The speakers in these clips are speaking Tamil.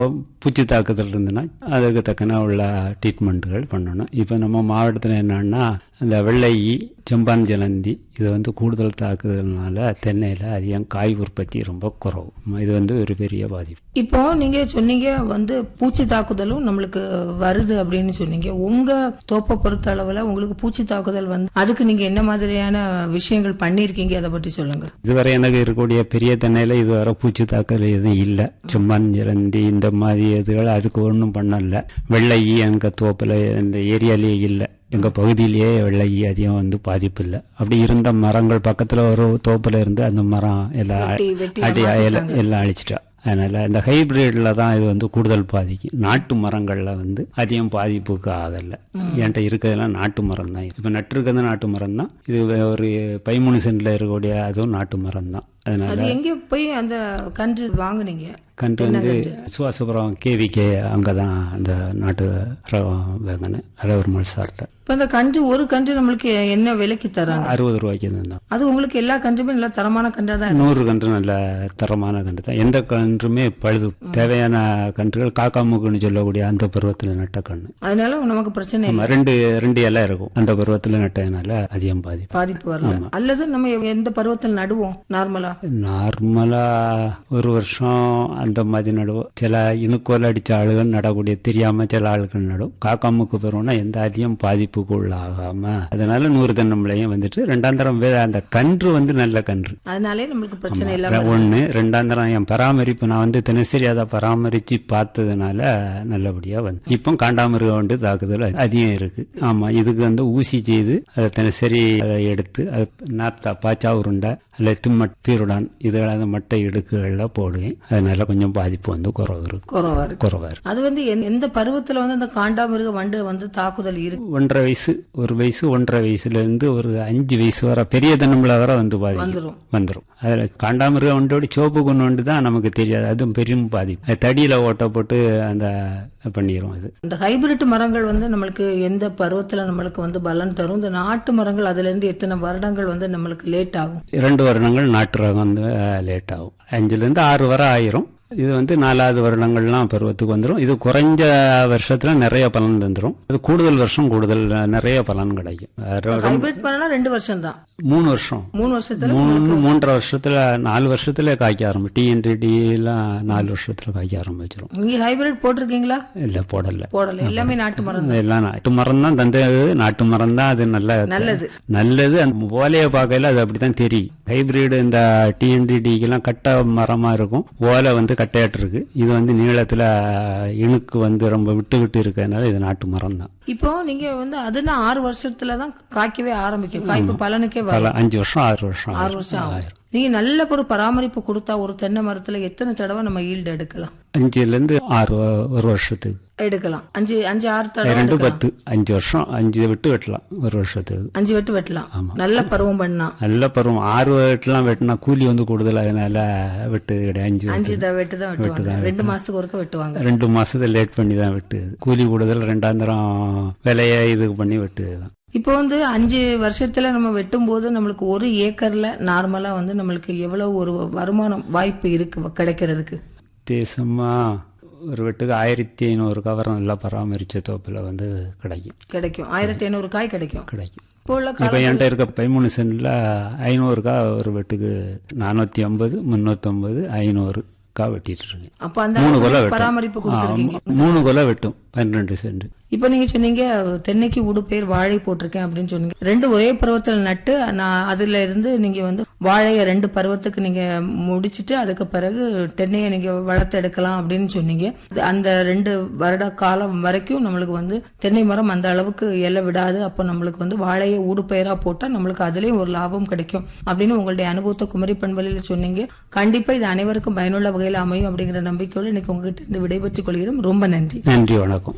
பூச்சி தாக்குதல் இருந்துன்னா அதுக்கு தக்கன உள்ள ட்ரீட்மெண்ட்டுகள் பண்ணணும் இப்போ நம்ம மாவட்டத்தில் என்னன்னா இந்த வெள்ளை ஈ, செம்பான் ஜலந்தி இது வந்து கூடுதல் தாக்குதல்னால தென்னையில் அதிகம் காய் உற்பத்தி ரொம்ப குறவு இது வந்து ஒரு பெரிய பாதிப்பு இப்போ நீங்க சொன்னீங்க வந்து பூச்சி தாக்குதலும் நம்மளுக்கு வருது அப்படின்னு சொன்னீங்க உங்க தோப்பை பொறுத்த அளவுல உங்களுக்கு பூச்சி தாக்குதல் வந்து அதுக்கு நீங்க என்ன மாதிரியான விஷயங்கள் பண்ணிருக்கீங்க அதை பற்றி சொல்லுங்க இதுவரை எனக்கு இருக்கக்கூடிய பெரிய தென்னையில் இதுவரை பூச்சி தாக்குதல் எதுவும் இல்லை செம்பான் ஜலந்தி இந்த மாதிரி இதுகள் அதுக்கு ஒன்றும் பண்ணல வெள்ளை ஈ எங்கள் தோப்பில் இந்த ஏரியாலேயே இல்லை எங்க பகுதியிலேயே வெள்ளை ஈ அதிகம் வந்து பாதிப்பு இல்லை அப்படி இருந்த மரங்கள் பக்கத்துல ஒரு தோப்புல இருந்து அந்த மரம் எல்லாம் வெட்டி வெட்டி அடி எல்லாம் எல்லாம் அழிச்சிட்டா அதனால இந்த ஹைபிரிட்ல தான் இது வந்து கூடுதல் பாதிக்கும் நாட்டு மரங்கள்ல வந்து அதிகம் பாதிப்புக்கு ஆகல என்கிட்ட இருக்கிறதெல்லாம் நாட்டு மரம் தான் இப்ப நட்டிருக்கிறது நாட்டு மரம் தான் இது ஒரு பதிமூணு சென்ட்ல இருக்கக்கூடிய அதுவும் நாட்டு மரம் தான் அதனால அது எங்க போய் அந்த கன்று வாங்குனீங்க கன்று வந்து சுவாசபுரம் கேவிகே அங்கதான் அந்த நாட்டு ரகம் வாங்கினேன் அழகர் சார்ட்ட இப்ப இந்த கன்று ஒரு கன்று நம்மளுக்கு என்ன விலைக்கு தராங்க அறுபது ரூபாய்க்கு தான் அது உங்களுக்கு எல்லா கன்றுமே நல்ல தரமான கன்றா தான் இருக்கு. நூறு கன்று நல்ல தரமான கன்று தான் எந்த கன்றுமே பழுது தேவையான கன்றுகள் காக்காமுக்குன்னு சொல்லக்கூடிய அந்த பருவத்தில் நட்ட கன்று அதனால நமக்கு பிரச்சனை இல்லை ஆமா, ரெண்டு ரெண்டு இலை இருக்கும் அந்த பருவத்தில் நட்டதுனால அதிகம் பாதிப்பு பாதிப்பு வரல அல்லது நம்ம எந்த பருவத்தில் நடுவோம் நார்மலா நார்மலா ஒரு வருஷம் அந்த மாதிரி நடுவோம் சில இணுக்கோல் அடிச்ச ஆளுகள் நடக்கூடிய தெரியாம சில ஆளுகள் நடும் காக்காமுக்கு பெறுவோம்னா எந்த அதிகம் பாதிப்புக்கு உள்ளாகாம அதனால நூறு தென்னம்பிள்ளையும் வந்துட்டு ரெண்டாம் தரம் வேற அந்த கன்று வந்து நல்ல கன்று அதனாலே நம்மளுக்கு பிரச்சனை இல்லாம ஒண்ணு ரெண்டாம் தரம் என் பராமரிப்பு நான் வந்து தினசரி அதை பராமரிச்சு பார்த்ததுனால நல்லபடியா வந்து இப்போ காண்டாமிருகம் வந்து தாக்குதல் அதிகம் இருக்கு ஆமா இதுக்கு வந்து ஊசி செய்து அதை தினசரி அதை எடுத்து அது நாப்தா பாச்சா உருண்டை அல்ல திம்மட் பீருடான் இதெல்லாம் அந்த மட்டை இடுக்குகள்ல போடுவேன் அதனால கொஞ்சம் பாதிப்பு வந்து குறவு இருக்கு குறவா இருக்கு குறவா இருக்கு அது வந்து எந்த- எந்த பருவத்துல வந்து அந்த காண்டாமிருக வண்டு வந்து தாக்குதல் இருக்கு ஒன்றரை வயசு ஒரு வயசு ஒன்றரை வயசுல இருந்து ஒரு அஞ்சு வயசு வரை பெரிய தென்னம்பிள்ளை வரை வந்து பாதிக்கும் வந்துரும் வந்துடும் அதுல காண்டாமிருகம் ஒன்றோட சோப்பு கொண்டு வந்து தான் நமக்கு தெரியாது அதுவும் பெரும் பாதிப்பு அது தடியில ஓட்ட போட்டு அந்த பண்ணிரும் அது இந்த ஹைபிரிட் மரங்கள் வந்து நம்மளுக்கு எந்த பருவத்துல நம்மளுக்கு வந்து பலன் தரும் இந்த நாட்டு மரங்கள் அதுல இருந்து எத்தனை வருடங்கள் வந்து நம்மளுக்கு லேட் ஆகும் இரண்டு வருடங்கள் நாட்டு ரகம் வந்து லேட் ஆகும் அஞ்சுல இருந்து ஆறு வரை ஆயிரும் இது வந்து நாலாவது வருடங்கள்லாம் பருவத்துக்கு வந்துடும் இது குறைஞ்ச வருஷத்துல நிறைய பலன் தந்துடும் இது கூடுதல் வருஷம் கூடுதல் நிறைய பலன் கிடைக்கும் அது ஹைபிரிட் பண்ணா ரெண்டு வருஷம் தான் மூணு வருஷம் மூணு வருஷத்துல மூணு மூன்றரை வருஷத்துல நாலு வருஷத்துல காய்க்க ஆரம்பிச்சு டிஎன்டி எல்லாம் நாலு வருஷத்துல காய்க்க ஆரம்பிச்சிடும் நீங்க ஹைபிரிட் போட்டிருக்கீங்களா இல்ல போடல போடல எல்லாமே நாட்டு மரம் தான். எல்லாம் நாட்டு மரம் தான் தந்தது நாட்டு மரம் தான் அது நல்ல நல்லது நல்லது அந்த ஓலையை பார்க்கல அது அப்படித்தான் தெரியும் ஹைபிரிட் இந்த டிஎன்டிடிக்கெல்லாம் கட்ட மரமா இருக்கும் ஓலை வந்து கட்டையாட்டு இருக்கு இது வந்து நீளத்துல இணுக்கு வந்து ரொம்ப விட்டு விட்டு இருக்கிறதுனால இது நாட்டு மரம் தான் இப்போ நீங்க வந்து அதுனா ஆறு வருஷத்துல தான் காய்க்கவே ஆரம்பிக்கும் காய்ப்பு பலனுக்கே வரும் பல அஞ்சு வருஷம் ஆறு வருஷம் ஆறு ஆயிரும். வருஷம் ஆகும் நீங்க நல்ல ஒரு பராமரிப்பு கொடுத்தா ஒரு தென்னை மரத்துல எத்தனை தடவை நம்ம ஈல்டு எடுக்கலாம் அஞ்சுல இருந்து ஆறு வ- ஒரு வருஷத்துக்கு எடுக்கலாம் அஞ்சு அஞ்சு ஆறு தடவை ரெண்டு எடுக்கலாம். பத்து அஞ்சு வருஷம் அஞ்சு விட்டு வெட்டலாம் ஒரு வருஷத்துக்கு அஞ்சு வெட்டு வெட்டலாம் நல்ல பருவம் பண்ணா நல்ல பருவம் ஆறு வெட்டலாம் வெட்டினா கூலி வந்து கூடுதல் அதனால வெட்டு கிடையாது அஞ்சு வெட்டு. அஞ்சு த- வெட்டு தான் வெட்டுவாங்க ரெண்டு மாசத்துக்கு ஒருக்க வெட்டுவாங்க ரெண்டு மாசத்துல லேட் பண்ணி தான் வெட்டுது கூலி கூடுதல் ரெண்டாந்திரம் விலைய இது பண்ணி வெட்டுது தான் இப்போ வந்து அஞ்சு வருஷத்துல நம்ம வெட்டும் போது நம்மளுக்கு ஒரு ஏக்கர்ல நார்மலா வந்து நம்மளுக்கு எவ்வளவு ஒரு வருமானம் வாய்ப்பு இருக்கு கிடைக்கிறதுக்கு தேசமா ஒரு வெட்டுக்கு ஆயிரத்தி ஐநூறு கவரம் நல்லா பராமரிச்ச தோப்புல வந்து கிடைக்கும் கிடைக்கும் ஆயிரத்தி ஐநூறு காய் கிடைக்கும் கிடைக்கும் இப்போ உள்ள இப்போ என்கிட்ட இருக்க பதிமூணு சென்ட்ல ஐநூறுக்கா ஒரு வெட்டுக்கு நானூத்தி ஐம்பது முன்னூத்தம்பது ஐநூறு கா வெட்டிட்டு இருக்கேன் அப்ப அந்த மூணு கொலை அளவுக்கு வெட்டும் பராமரிப்பு கொடுத்துருக்கீங்க ஆ, மூணு கொலை வெட்டும் பன்னிரெண்டு சென்ட் இப்போ நீங்க சொன்னீங்க தென்னைக்கு உடுப்பேர் வாழை போட்டிருக்கேன் அப்படின்னு சொன்னீங்க ரெண்டு ஒரே பருவத்தில் நட்டு நான் அதுல இருந்து நீங்க வந்து வாழைய ரெண்டு பருவத்துக்கு நீங்க முடிச்சிட்டு அதுக்கு பிறகு தென்னையை நீங்க வளர்த்து எடுக்கலாம் அப்படின்னு சொன்னீங்க அந்த ரெண்டு வருட காலம் வரைக்கும் நம்மளுக்கு வந்து தென்னை மரம் அந்த அளவுக்கு இலை விடாது அப்போ நம்மளுக்கு வந்து வாழையை ஊடுபயிரா போட்டா நம்மளுக்கு அதுலயும் ஒரு லாபம் கிடைக்கும் அப்படின்னு உங்களுடைய அனுபவத்தை குமரி பண்பலையில சொன்னீங்க கண்டிப்பா இது அனைவருக்கும் பயனுள்ள வகையில் அமையும் அப்படிங்கிற நம்பிக்கையோடு இன்னைக்கு உங்ககிட்ட இருந்து விடைபெற்றுக் கொள்கிறோம் ரொம்ப நன்றி நன்றி வணக்கம்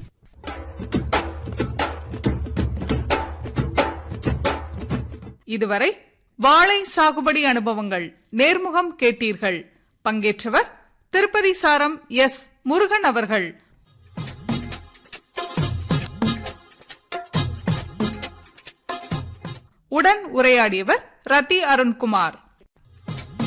இதுவரை வாழை சாகுபடி அனுபவங்கள் நேர்முகம் கேட்டீர்கள் பங்கேற்றவர் திருப்பதி சாரம் எஸ் முருகன் அவர்கள் உடன் உரையாடியவர் ரத்தி அருண்குமார்